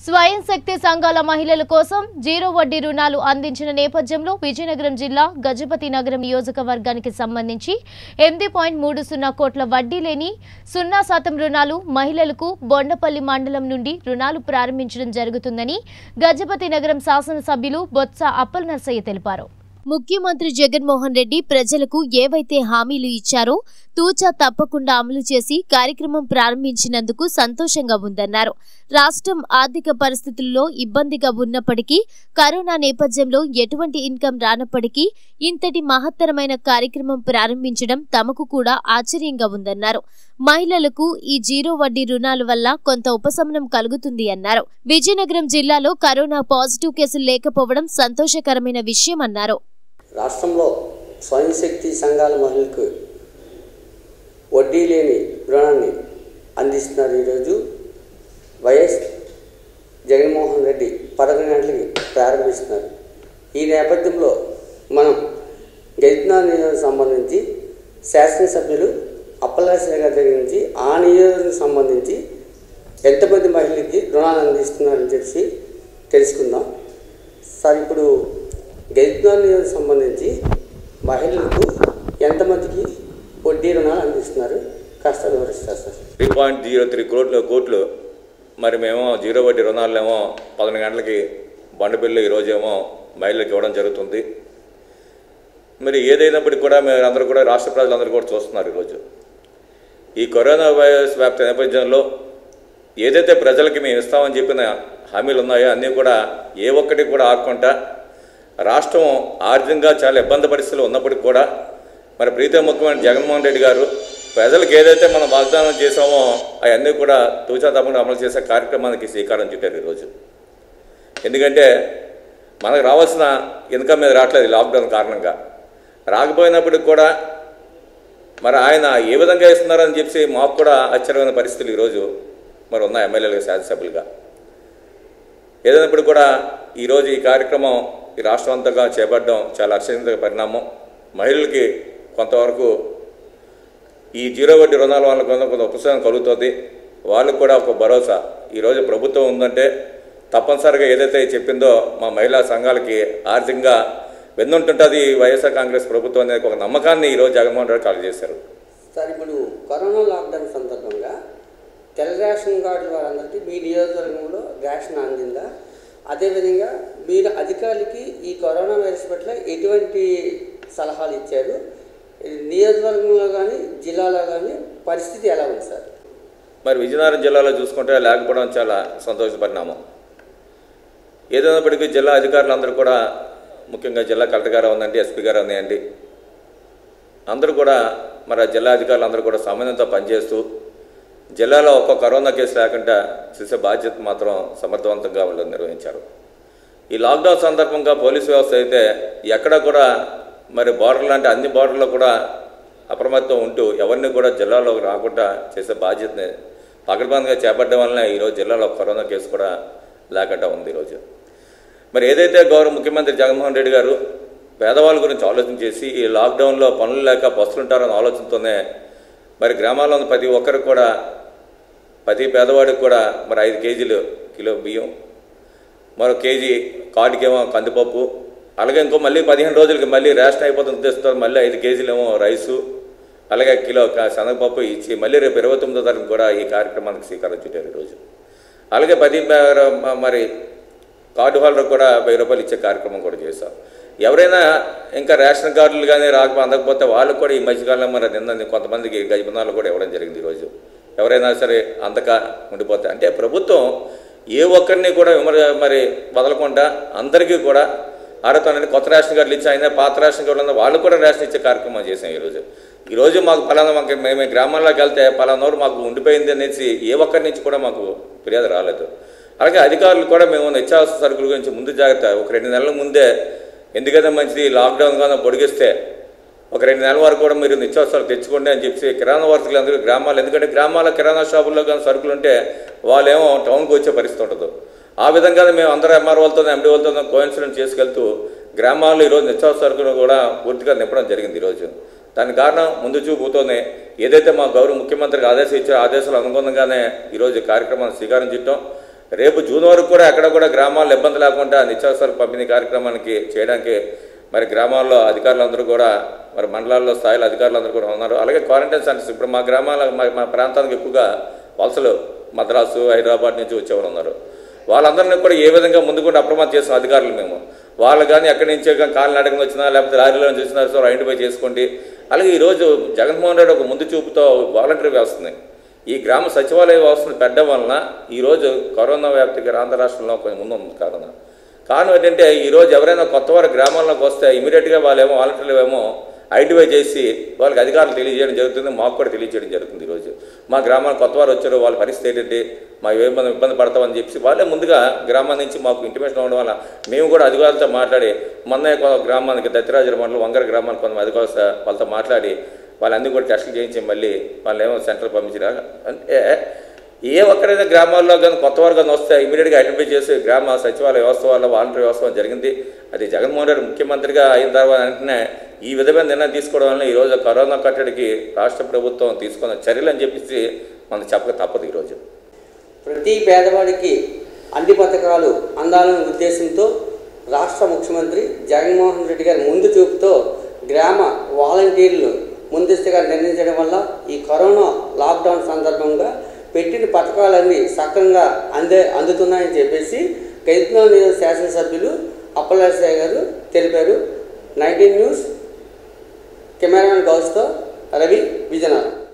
స్వయం శక్తి సంఘాల మహిళల కోసం జీరో వడ్డీ రుణాలు అందించిన నేపథ్యంలో విజయనగరం జిల్లా గజపతి నగరం నియోజకవర్గానికి సంబంధించి ఎనిమిది పాయింట్ మూడు సున్నా కోట్ల వడ్డీ లేని సున్నా శాతం రుణాలు మహిళలకు బొండపల్లి మండలం నుండి రుణాలు ప్రారంభించడం జరుగుతుందని గజపతి నగరం శాసనసభ్యులు బొత్స అప్పల్ నర్సయ్య తెలిపారు ముఖ్యమంత్రి జగన్మోహన్ రెడ్డి ప్రజలకు ఏవైతే హామీలు ఇచ్చారో తూచా తప్పకుండా అమలు చేసి కార్యక్రమం ప్రారంభించినందుకు సంతోషంగా ఉందన్నారు రాష్ట్రం ఆర్థిక పరిస్థితుల్లో ఇబ్బందిగా ఉన్నప్పటికీ కరోనా నేపథ్యంలో ఎటువంటి ఇన్కమ్ రానప్పటికీ ఇంతటి మహత్తరమైన కార్యక్రమం ప్రారంభించడం తమకు కూడా ఆశ్చర్యంగా ఉందన్నారు మహిళలకు ఈ జీరో వడ్డీ రుణాల వల్ల కొంత ఉపశమనం కలుగుతుంది అన్నారు విజయనగరం జిల్లాలో కరోనా పాజిటివ్ కేసులు లేకపోవడం సంతోషకరమైన విషయం అన్నారు రాష్ట్రంలో స్వయం శక్తి సంఘాల మహిళలకు వడ్డీ లేని రుణాన్ని అందిస్తున్నారు ఈరోజు వైఎస్ జగన్మోహన్ రెడ్డి పదకొండు గంటలకి ప్రారంభిస్తున్నారు ఈ నేపథ్యంలో మనం గెలిపిన నియోజకవర్గం సంబంధించి శాసనసభ్యులు అప్పలరాజశేఖర్ గారి దగ్గర నుంచి ఆ నియోజకవర్గం సంబంధించి ఎంతమంది మహిళలకి రుణాలు అందిస్తున్నారని చెప్పి తెలుసుకుందాం సార్ ఇప్పుడు గెలిపిన నియోజకవర్గం సంబంధించి మహిళలకు ఎంతమందికి వడ్డీ రుణాలు అందిస్తున్నారు కాస్త వివరిస్తారు sir three point zero three కోట్లు కోట్లు మరి మేము జీరో వడ్డీ రుణాలనేమో పదకొండు గంటలకి బండ బిల్లు ఈరోజేమో మహిళలకు ఇవ్వడం జరుగుతుంది మరి ఏదైనప్పటికీ కూడా మీరు అందరూ కూడా రాష్ట్ర ప్రజలందరూ కూడా చూస్తున్నారు ఈరోజు ఈ కరోనా వైరస్ వ్యాప్తి నేపథ్యంలో ఏదైతే ప్రజలకి మేము ఇస్తామని చెప్పిన హామీలు ఉన్నాయో అన్నీ కూడా ఏ ఒక్కటి కూడా ఆకుండా రాష్ట్రం ఆర్థికంగా చాలా ఇబ్బంది పరిస్థితులు ఉన్నప్పటికీ కూడా మరి ప్రీతం ముఖ్యమంత్రి జగన్మోహన్ రెడ్డి గారు ప్రజలకు ఏదైతే మనం వాగ్దానం చేశామో అవన్నీ కూడా తూచా తప్పకుండా అమలు చేసే కార్యక్రమానికి శ్రీకారం చుట్టారు ఈరోజు ఎందుకంటే మనకు రావాల్సిన ఇన్కమ్ మీద రావట్లేదు ఈ లాక్డౌన్ కారణంగా రాకపోయినప్పటికి కూడా మరి ఆయన ఏ విధంగా ఇస్తున్నారని చెప్పి మాకు కూడా ఆశ్చర్యమైన పరిస్థితులు ఈరోజు మరి ఉన్నాయి ఎమ్మెల్యేలుగా శాసనసభ్యులుగా ఏదైనప్పుడు కూడా ఈరోజు ఈ కార్యక్రమం ఈ రాష్ట్రం అంతగా చేపట్టడం చాలా హర్షణీయ పరిణామం మహిళలకి కొంతవరకు ఈ జీరో వడ్డీ రుణాల వల్ల కొంత కొంత ఉపశమనం కలుగుతుంది వాళ్ళకు కూడా ఒక భరోసా ఈరోజు ప్రభుత్వం ఉందంటే తప్పనిసరిగా ఏదైతే చెప్పిందో మా మహిళా సంఘాలకి ఆర్థికంగా వెన్నుంటుంటుంది ఈ వైఎస్ఆర్ కాంగ్రెస్ ప్రభుత్వం అనేది ఒక నమ్మకాన్ని ఈరోజు జగన్మోహన్ రెడ్డి కలుగజేశారు సార్ ఇప్పుడు కరోనా లాక్డౌన్ సందర్భంగా తెల్ల రేషన్ కార్డుల వారందరికీ మీ నియోజకవర్గంలో రేషన్ అందిందా అదేవిధంగా మీరు అధికారులకి ఈ కరోనా వైరస్ పట్ల ఎటువంటి సలహాలు ఇచ్చారు ఇది నియోజకవర్గంలో కానీ జిల్లాలో కానీ పరిస్థితి ఎలా ఉంది సార్ మరి విజయనగరం జిల్లాలో చూసుకుంటే లేకపోవడం చాలా సంతోష పరిణామం ఏదైనప్పటికీ జిల్లా అధికారులందరూ కూడా ముఖ్యంగా జిల్లా కలెక్టర్ గారు ఉందండి ఎస్పీ గారు ఉన్నాయండి అందరూ కూడా మరి ఆ జిల్లా అధికారులు అందరూ కూడా సమన్వయంతో పనిచేస్తూ జిల్లాలో ఒక్క కరోనా కేసు లేకుండా చేసే బాధ్యత మాత్రం సమర్థవంతంగా వాళ్ళు నిర్వహించారు ఈ లాక్డౌన్ సందర్భంగా పోలీసు వ్యవస్థ అయితే ఎక్కడ కూడా మరి బోర్డర్ లాంటి అన్ని బోర్డర్లో కూడా అప్రమత్తం ఉంటూ ఎవరిని కూడా జిల్లాలోకి రాకుండా చేసే బాధ్యతని పకడ్బందీగా చేపట్టడం వలన ఈరోజు జిల్లాలో కరోనా కేసు కూడా లేకుండా ఉంది ఈరోజు మరి ఏదైతే గౌరవ ముఖ్యమంత్రి జగన్మోహన్ రెడ్డి గారు పేదవాళ్ళ గురించి ఆలోచన చేసి ఈ లాక్డౌన్లో పనులు లేక పస్తులుంటారన్న ఆలోచనతోనే మరి గ్రామాల్లో ఉన్న ప్రతి ఒక్కరికి కూడా ప్రతి పేదవాడికి కూడా మరి ఐదు కేజీలు కిలో బియ్యం మరో కేజీ కార్డుకేమో కందిపప్పు అలాగే ఇంకో మళ్ళీ పదిహేను రోజులకి మళ్ళీ రేషన్ అయిపోతుంది ఉద్దేశంతో మళ్ళీ ఐదు కేజీలేమో రైసు అలాగే కిలో క- శనగపప్పు ఇచ్చి మళ్ళీ రేపు ఇరవై తొమ్మిదో తారీఖు కూడా ఈ కార్యక్రమానికి శ్రీకారం చుట్టారు ఈరోజు అలాగే పది మ- మరి కార్డు హోల్డర్ కూడా వెయ్యి రూపాయలు ఇచ్చే కార్యక్రమం కూడా చేశాం ఎవరైనా ఇంకా రేషన్ కార్డులు కానీ రాకపోతే అందకపోతే వాళ్ళకు కూడా ఈ మధ్యకాలంలో మరి నిన్న కొంతమందికి గజపనాలు కూడా ఇవ్వడం జరిగింది ఈరోజు ఎవరైనా సరే అందక ఉండిపోతే అంటే ప్రభుత్వం ఏ ఒక్కరిని కూడా విమర్ మరి వదలకుండా అందరికీ కూడా అర్హత అనేది కొత్త రేషన్ కార్డులు ఇచ్చి అయినా పాత రేషన్ కార్డులు ఉన్న వాళ్ళు కూడా రేషన్ ఇచ్చే కార్యక్రమం చేసాం ఈరోజు ఈరోజు మాకు పలానా మాకు మేము ఈ గ్రామాల్లోకి వెళ్తే పలానోరు మాకు ఉండిపోయింది అనేసి ఏ ఒక్కరి నుంచి కూడా మాకు ఫిర్యాదు రాలేదు అలాగే అధికారులు కూడా మేము నిత్యావసర సరుకుల గురించి ముందు జాగ్రత్త ఒక రెండు నెలల ముందే ఎందుకంటే మంచిది లాక్డౌన్ కానీ పొడిగిస్తే ఒక రెండు నెలల వరకు కూడా మీరు నిత్యావసరాలు తెచ్చుకోండి అని చెప్పి కిరాణా వర్తకులు అందరూ గ్రామాలు ఎందుకంటే గ్రామాల కిరాణా షాపుల్లో కానీ సరుకులు ఉంటే వాళ్ళేమో టౌన్కి వచ్చే పరిస్థితి ఉంటుంది ఆ విధంగానే మేము అందరూ ఎంఆర్ఓలతో ఎండి వాళ్ళతో కోయిన్సిడెంట్ చేసుకెళ్తూ గ్రామాల్లో ఈరోజు నిత్యావసర సరుకులు కూడా పూర్తిగా నింపడం జరిగింది ఈరోజు దానికి కారణం ముందు చూపుతోనే ఏదైతే మా గౌరవ ముఖ్యమంత్రికి ఆదేశం ఇచ్చారో ఆదేశాలు అనుగుణంగానే ఈరోజు ఈ కార్యక్రమాన్ని శ్రీకారం చుట్టాం రేపు జూన్ వరకు కూడా ఎక్కడ కూడా గ్రామాల్లో ఇబ్బంది లేకుండా నిత్యావసర పంపిణీ కార్యక్రమానికి చేయడానికి మరి గ్రామాల్లో అధికారులందరూ కూడా మరి మండలాల్లో స్థాయిలో అధికారులందరూ కూడా ఉన్నారు అలాగే క్వారంటైన్ సెంటర్స్ ఇప్పుడు మా గ్రామాల మా మా ప్రాంతానికి ఎక్కువగా వలసలు మద్రాసు హైదరాబాద్ నుంచి వచ్చేవారు ఉన్నారు వాళ్ళందరినీ కూడా ఏ విధంగా ముందు కూడా అప్రమత్తం చేసిన అధికారులు మేము వాళ్ళు కానీ ఎక్కడి నుంచే కానీ కాలినడకన వచ్చినా లేకపోతే లారీలో నుంచి వచ్చినా సో ఐడెంటిఫై చేసుకోండి అలాగే ఈరోజు జగన్మోహన్ రెడ్డి ఒక ముందు చూపుతో వాలంటరీ వ్యవస్థని ఈ గ్రామ సచివాలయ వ్యవస్థను పెట్టడం వలన ఈరోజు కరోనా వ్యాప్తికి ఆంధ్ర రాష్ట్రంలో కొంచెం ముందు ఉంది కరోనా కారణం ఏంటంటే ఈరోజు ఎవరైనా కొత్త వారు గ్రామాల్లోకి వస్తే ఇమీడియట్గా వాళ్ళేమో వాలంటీర్లు ఏమో ఐడెంటిఫై చేసి వాళ్ళకి అధికారులు తెలియజేయడం జరుగుతుంది మాకు కూడా తెలియజేయడం జరుగుతుంది ఈరోజు మా గ్రామానికి కొత్త వారు వచ్చారు వాళ్ళ పరిస్థితి ఏంటంటే మాకు ఏమైనా ఇబ్బంది పడతామని చెప్పి వాళ్ళే ముందుగా గ్రామం నుంచి మాకు ఇంటిమేషన్ అవ్వడం వల్ల మేము కూడా అధికారులతో మాట్లాడి మొన్న గ్రామానికి దత్తిరాజుల మండలం వంగర గ్రామానికి కొంతమంది అధికారులు వాళ్ళతో మాట్లాడి వాళ్ళందరూ కూడా టెస్టులు చేయించి మళ్ళీ వాళ్ళు ఏమో సెంటర్ పంపించినా అంటే ఏ ఒక్కరైనా గ్రామాల్లో కానీ కొత్త వారు కానీ వస్తే ఇమీడియట్గా ఐడెంటిఫై చేసి గ్రామ సచివాలయ వ్యవస్థ వల్ల వాలంటీర్ వ్యవస్థ జరిగింది అది జగన్మోహన్ రెడ్డి ముఖ్యమంత్రిగా అయిన తర్వాత వెంటనే ఈ విధమైన నిర్ణయం తీసుకోవడం వల్ల ఈరోజు కరోనా కట్టడికి రాష్ట్ర ప్రభుత్వం తీసుకున్న చర్యలు అని చెప్పేసి మనం చెప్పక తప్పదు ఈరోజు ప్రతి పేదవాడికి అన్ని పథకాలు అందాలనే ఉద్దేశంతో రాష్ట్ర ముఖ్యమంత్రి జగన్మోహన్ రెడ్డి గారి ముందు చూపుతో గ్రామ వాలంటీర్లు ముందస్తుగా నిర్ణయించడం వల్ల ఈ కరోనా లాక్డౌన్ సందర్భంగా పెట్టిన పథకాలన్నీ సక్రమంగా అందే అందుతున్నాయని చెప్పేసి కైత్నూరు నియోజక శాసనసభ్యులు అప్పలరాజయ్య గారు తెలిపారు నైన్టీన్ న్యూస్ కెమెరామెన్ గౌస్తో రవి విజయనగరం